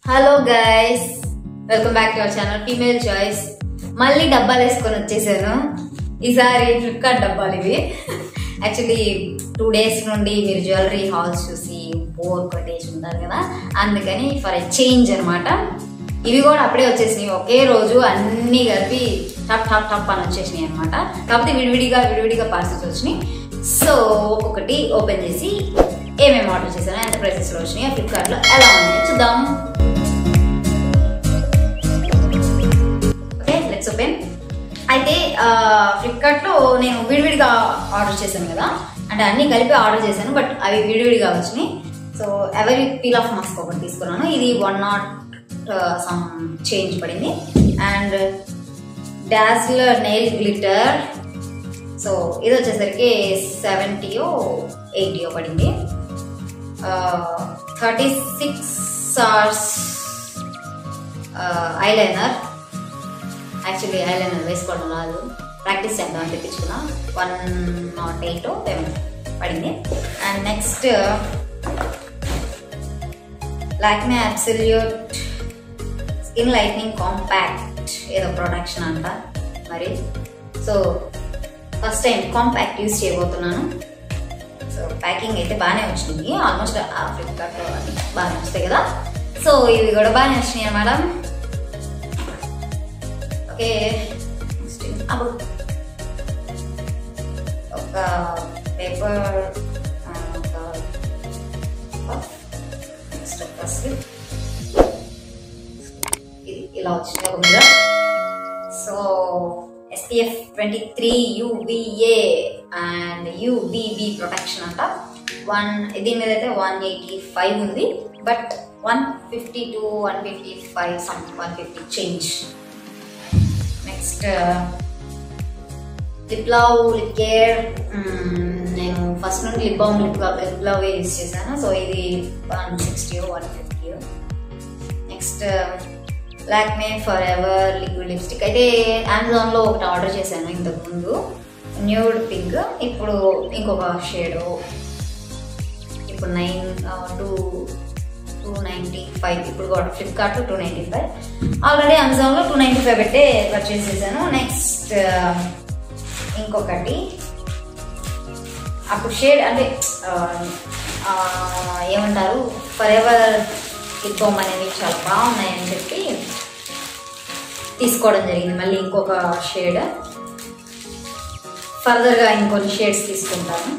hello guys welcome back to our channel female choice మళ్ళీ డబ్బాలు వేసుకొని వచ్చేసాను ఈసారి ఫ్లిప్కార్ట్ డబ్బాలు ఇవి యాక్చువల్లీ టూ డేస్ నుండి మీరు జ్యువెలరీ హాల్స్ చూసి బోర్ కొట్టేసి ఉంటారు కదా అందుకని ఫర్ ఎ చేంజ్ అనమాట ఇవి కూడా అప్పుడే వచ్చేసినాయి ఒకే రోజు అన్ని కలిపి టప్ టప్ టప్ అని వచ్చేసినాయి అనమాట కాకపోతే విడివిడిగా విడివిడిగా పార్సల్స్ వచ్చినాయి సో ఒక్కొక్కటి ఓపెన్ చేసి ఏమేమి ఆర్డర్ చేశానో ఎంత ప్రైసెస్లో వచ్చినాయో ఫ్లిప్కార్ట్లో ఎలా ఉన్నాయో చూద్దాం ఓకే లెట్స్ ఓపెన్ అయితే ఫ్లిప్కార్ట్లో నేను విడివిడిగా ఆర్డర్ చేశాను కదా అంటే అన్ని కలిపి ఆర్డర్ చేశాను బట్ అవి విడివిడిగా వచ్చినాయి సో ఎవరి పీల్ ఆఫ్ మాస్క్ ఒకటి తీసుకున్నాను ఇది వన్ నాట్ సమ్ చేంజ్ పడింది అండ్ డాస్లర్ నెయిల్ గ్లిటర్ సో ఇది వచ్చేసరికి సెవెంటీయో ఎయిటీయో పడింది thirty six hours eyeliner actually eyeliner వేసుకోవడం రాదు ప్రాక్టీస్ చేద్దాం అని తెప్పించుకున్నా వన్ నాట్ ఎయిట్ పడింది and next Lakme absolute skin lightning compact ఏదో ప్రొడక్షన్ అంట మరి so first time compact use చేయబోతున్నాను సో ప్యాకింగ్ అయితే బాగానే వచ్చింది ఆల్మోస్ట్ ఫ్లిప్కార్ట్లో అది బాగానే వస్తాయి కదా సో ఇవి కూడా బాగానే వచ్చినాయి మేడం ఓకే అప్పుడు ఒక పేపర్ ఒక నెక్స్ట్ ఒక స్లిప్ ఇది ఇలా వచ్చింది ఒక మీద so SPF twenty three UVA and UVB protection అంట వన్ దీని మీద అయితే వన్ ఎయిటీ ఫైవ్ ఉంది but one fifty to one fifty five some one fifty change next lip love lip care నేను ఫస్ట్ నుండి lip balm lip lip love use చేశాను so ఇది one sixty one fifty next Lakme forever liquid lipstick అయితే అమెజాన్లో ఒకటి order చేశాను ఇంతకు ముందు న్యూడ్ పింక్ ఇప్పుడు ఇంకొక షేడు ఇప్పుడు nine two two ninety five ఇప్పుడు కూడా ఫ్లిప్కార్ట్లో టూ నైంటీ ఫైవ్ ఆల్రెడీ అమెజాన్లో టూ నైంటీ ఫైవ్ పెట్టే పర్చేస్ చేశాను నెక్స్ట్ ఇంకొకటి అప్పుడు షేడ్ అంటే ఏమంటారు ఫర్ ఎవర్ లిప్ బామ్ అనేవి చాలా బాగున్నాయని చెప్పి తీసుకోవడం జరిగింది మళ్ళీ ఇంకొక షేడ్ ఫర్దర్గా ఇంకొన్ని షేడ్స్ తీసుకుంటాను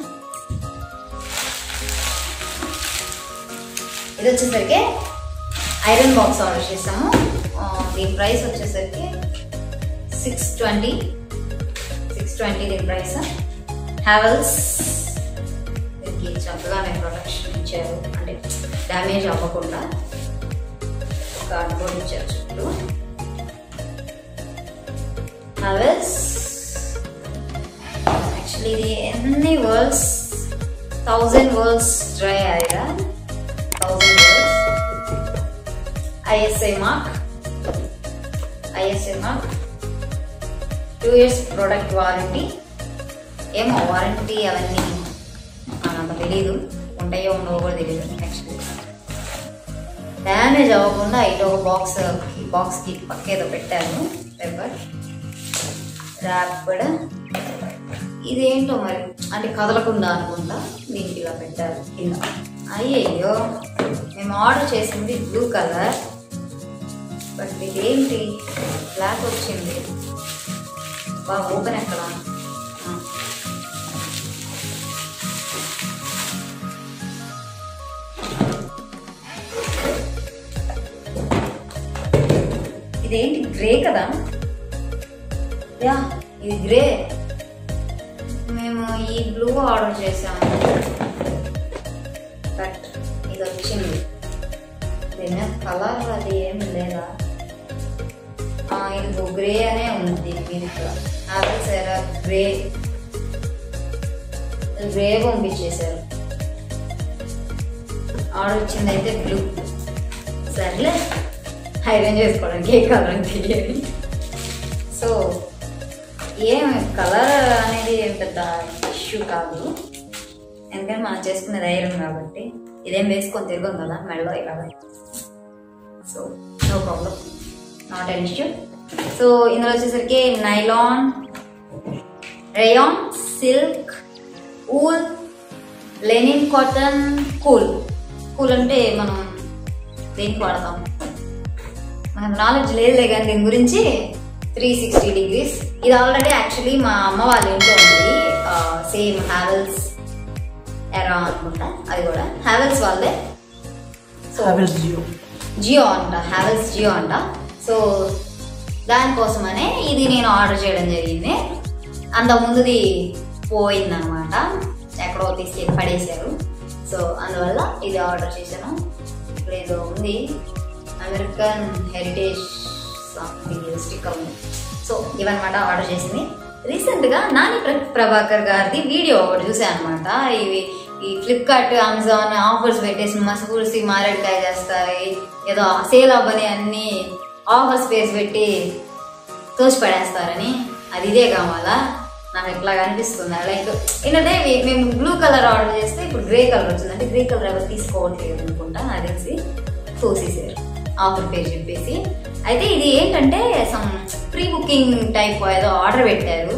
ఇది వచ్చేసరికి ఐరన్ బాక్స్ ఆర్డర్ చేసాము దీని ప్రైస్ వచ్చేసరికి సిక్స్ ట్వంటీ సిక్స్ ట్వంటీ దీని ప్రైస్ హ్యావెల్స్ దీనికి చక్కగానే ప్రొటెక్షన్ ఇచ్చారు అంటే డ్యామేజ్ అవ్వకుండా ఒక కార్డ్బోర్డ్ ఇచ్చారు చుట్టూ హ్యావెల్స్ యాక్చువల్లీ ఇది ఎన్ని watts thousand watts dry iron thousand watts ISI mark ISI mark two years product warranty ఏమో వారంటీ అవన్నీ నాకు తెలీదు ఉంటాయో ఉండవో కూడా తెలియదు యాక్చువల్లీ డ్యామేజ్ అవ్వకుండా ఇటు ఒక బాక్స్ బాక్స్కి పక్క ఏదో పెట్టాను పేపర్ ర్యాపిడ్ ఇదేంటో మరి అంటే కదలకుండా అనుకుంటా దీనికి ఇలా పెట్టారు కింద అయ్యయ్యో మేము ఆర్డర్ చేసింది బ్లూ కలర్ బట్ ఇదేంటి బ్లాక్ వచ్చింది బాగా ఓపెన్ ఎక్కడ ఇదేంటి గ్రే కదా యా ఇది గ్రే మేము ఈ బ్లూ ఆర్డర్ చేసాము బట్ ఇది వచ్చింది దీని కలర్ అది ఏమి లేదా ఇది గ్రే అనే ఉంది దీంట్లో ఆపిల్ సరే గ్రే గ్రే పంపించేశారు ఆర్డర్ వచ్చింది అయితే బ్లూ సర్లే ఐరన్ చేసుకోవడానికి ఏ కలర్ అని తెలియదు సో ఏం కలర్ అనేది ఏం పెద్ద ఇష్యూ కాదు ఎందుకంటే మనం చేసుకునేది ఐరన్ కాబట్టి ఇదేం వేసుకొని తిరగం కదా మెడలో ఇలాగ so no problem not an issue so ఇందులో వచ్చేసరికి nylon rayon silk wool linen cotton cool cool అంటే మనం దేనికి వాడతాం మనకు నాలెడ్జ్ లేదులే కానీ దీని గురించి త్రీ సిక్స్టీ డిగ్రీస్ ఇది ఆల్రెడీ యాక్చువల్లీ మా అమ్మ వాళ్ళ ఇంట్లో ఉంది సేమ్ హ్యావెల్స్ ఎరా అనుకుంటా అది కూడా హ్యావెల్స్ వాళ్ళే సో హ్యావెల్స్ జియో జియో అంట హ్యావెల్స్ జియో అంట సో దానికోసమనే ఇది నేను ఆర్డర్ చేయడం జరిగింది అంత ముందుది పోయిందనమాట ఎక్కడో తీసుకెళ్ళి పడేశారు సో అందువల్ల ఇది ఆర్డర్ చేశాను ఇక్కడ ఏదో ఉంది అమెరికన్ హెరిటేజ్ సంథింగ్ స్టిక్కర్ ఉంది సో ఇవన్నమాట ఆర్డర్ చేసింది రీసెంట్గా నాని ప్ర- ప్రభాకర్ గారిది వీడియో ఒకటి చూసాను అనమాట ఇవి ఈ ఫ్లిప్కార్ట్ అమెజాన్ ఆఫర్స్ పెట్టేసి మసపూసి మారేడుకాయ చేస్తాయి ఏదో సేల్ అవ్వని అన్ని ఆఫర్స్ పేస్ పెట్టి తోచి పడేస్తారని అది ఇదే కావాలా నాకు ఎట్లా అనిపిస్తుంది లైక్ ఏంటంటే మే- మేము బ్లూ కలర్ ఆర్డర్ చేస్తే ఇప్పుడు గ్రే కలర్ వచ్చింది అంటే గ్రే కలర్ ఎవరు తీసుకోవట్లేదు అనుకుంటా నాకు తెలిసి తోసేసారు ఆఫర్ పేరు చెప్పేసి అయితే ఇది ఏంటంటే సమ్ ప్రీ బుకింగ్ టైప్ ఏదో ఆర్డర్ పెట్టారు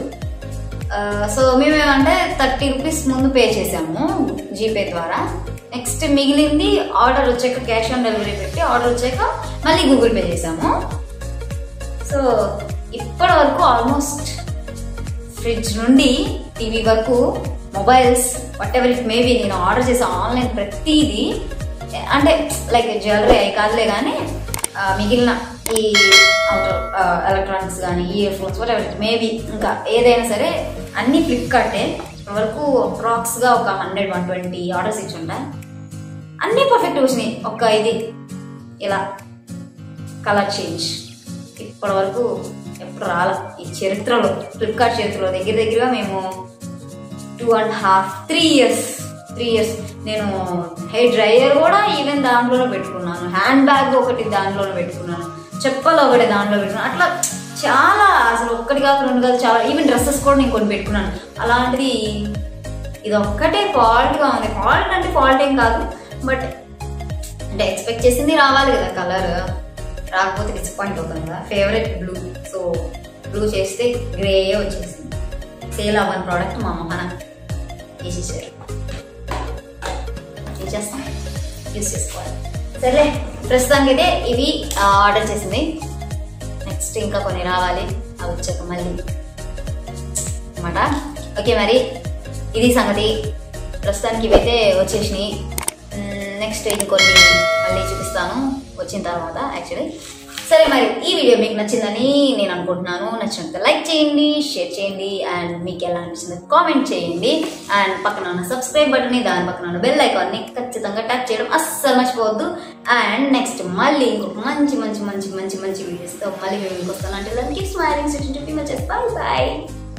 సో మేమేమంటే థర్టీ రూపీస్ ముందు పే చేసాము జీపే ద్వారా నెక్స్ట్ మిగిలింది ఆర్డర్ వచ్చాక క్యాష్ ఆన్ డెలివరీ పెట్టి ఆర్డర్ వచ్చాక మళ్ళీ గూగుల్ పే చేసాము సో ఇప్పటి వరకు ఆల్మోస్ట్ ఫ్రిడ్జ్ నుండి టీవీ వరకు mobiles whatever it maybe నేను ఆర్డర్ చేసే ఆన్లైన్ ప్రతిదీ అంటే లైక్ జ్యువెలరీ అవి కాదులే కానీ ఆ, మిగిలిన ఈ అవుటర్ ఎలక్ట్రానిక్స్ కానీ earphones whatever it maybe ఇంకా ఏదైనా సరే అన్ని ఫ్లిప్కార్టే ఇప్పటి వరకు అప్రాక్స్గా ఒక హండ్రెడ్ వన్ ట్వంటీ ఆర్డర్స్ ఇచ్చి ఉంటాయి అన్నీ పర్ఫెక్ట్ వచ్చినాయి ఒక ఇది ఇలా కలర్ చేంజ్ ఇప్పటి వరకు ఎప్పుడు రాల ఈ చరిత్రలో ఫ్లిప్కార్ట్ చరిత్రలో దగ్గర దగ్గరగా మేము two and half three years three years నేను హెయిర్ డ్రైయర్ కూడా ఈవెన్ దాంట్లోనే పెట్టుకున్నాను హ్యాండ్ బ్యాగ్ ఒకటి దాంట్లోనే పెట్టుకున్నాను చెప్పలు ఒకటి దాంట్లో పెట్టుకున్నాను అట్లా చాలా అసలు ఒక్కటి కాదు రెండు కాదు చాలా ఈవెన్ డ్రెస్సెస్ కూడా నేను కొన్ని పెట్టుకున్నాను అలాంటిది ఇది ఒక్కటే ఫాల్ట్గా ఉంది ఫాల్ట్ అంటే ఫాల్ట్ ఏం కాదు బట్ అంటే ఎక్స్పెక్ట్ చేసింది రావాలి కదా కలర్ రాకపోతే డిసప్పాయింట్ అవుతుంది కదా ఫేవరెట్ బ్లూ సో బ్లూ చేస్తే గ్రే వచ్చేసింది సేల్ అవ్వని ప్రోడక్ట్ మా అమ్మ మన వేసేసారు ఏం చేస్తాం యూస్ చేసుకోవాలి సరే ప్రస్తుతానికి అయితే ఇవి ఆర్డర్ చేసింది నెక్స్ట్ ఇంకా కొన్ని రావాలి అవి వచ్చాక మళ్ళీ అనమాట ఓకే మరి ఇది సంగతి ప్రస్తుతానికి ఇవైతే వచ్చేసినాయి నెక్స్ట్ ఇంకొన్ని మళ్ళీ చూపిస్తాను వచ్చిన తర్వాత యాక్చువల్లీ సరే మరి ఈ వీడియో మీకు నచ్చిందని నేను అనుకుంటున్నాను నచ్చినంత లైక్ చేయండి షేర్ చేయండి అండ్ మీకు ఎలా అనిపిస్తుంది కామెంట్ చేయండి అండ్ పక్కన ఉన్న సబ్స్క్రైబ్ బటన్ని దాని పక్కన ఉన్న బెల్ ఐకాన్ని ఖచ్చితంగా ట్యాప్ చేయడం అస్సలు మర్చిపోవద్దు అండ్ నెక్స్ట్ మళ్ళీ ఇంకొక మంచి మంచి మంచి మంచి మంచి వీడియోస్తో మళ్ళీ మేము వస్తాను అంటే దానికి స్మైలింగ్ సిటీ బాయ్ బాయ్